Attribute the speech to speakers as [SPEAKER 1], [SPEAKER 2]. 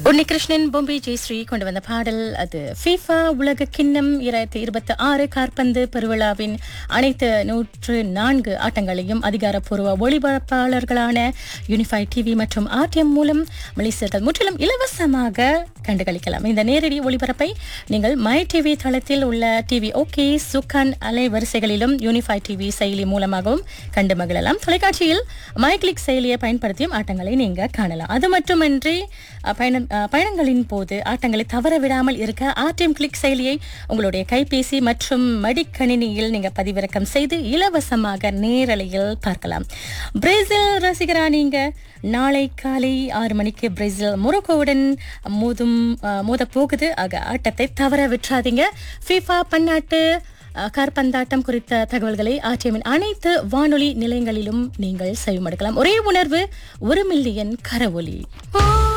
[SPEAKER 1] உன்னிகிருஷ்ணன் பொம்பை ஜெயஸ்ரீ கொண்டு வந்த பாடல் அது ஃபீஃபா உலக கிண்ணம் இரண்டாயிரத்தி இருபத்தி ஆறு காற்பந்து பெருவிழாவின் அனைத்து நூற்று நான்கு ஆட்டங்களையும் அதிகாரப்பூர்வ ஒளிபரப்பாளர்களான யூனிஃபை டிவி மற்றும் ஆர்டிஎம் மூலம் மலேசியர்கள் முற்றிலும் இலவசமாக கண்டுகளிக்கலாம் இந்த நேரடி ஒளிபரப்பை நீங்கள் மை டிவி தளத்தில் உள்ள டிவி ஓகே சுக்கான் அலைவரிசைகளிலும் யூனிஃபை டிவி செயலி மூலமாகவும் கண்டு மகிழலாம் தொலைக்காட்சியில் மை கிளிக் செயலியை பயன்படுத்தியும் ஆட்டங்களை நீங்க காணலாம் அது மட்டுமன்றி அஹ், பயண அஹ், பயணங்களின் போது ஆட்டங்களை தவற விடாமல் இருக்க ஆர்டிஎம் கிளிக் செயலியை உங்களுடைய கைபேசி மற்றும் மடிக்கணினியில் நீங்க பதிவிறக்கம் செய்து இலவசமாக நேரலையில் பார்க்கலாம் பிரேசில் ரசிகரா நீங்க நாளை காலை ஆறு மணிக்கு பிரேசில் மொரோக்கோவுடன் மோதும் அஹ், மோதப் போகுது ஆக ஆட்டத்தை தவற விட்டுறாதீங்க ஃபீஃபா பன்னாட்டு அஹ், காற்பந்தாட்டம் குறித்த தகவல்களை ஆர்டிஎம்மின் அனைத்து வானொலி நிலையங்களிலும் நீங்கள் செவிமடுக்கலாம் ஒரே உணர்வு ஒரு மில்லியன் கரவொலி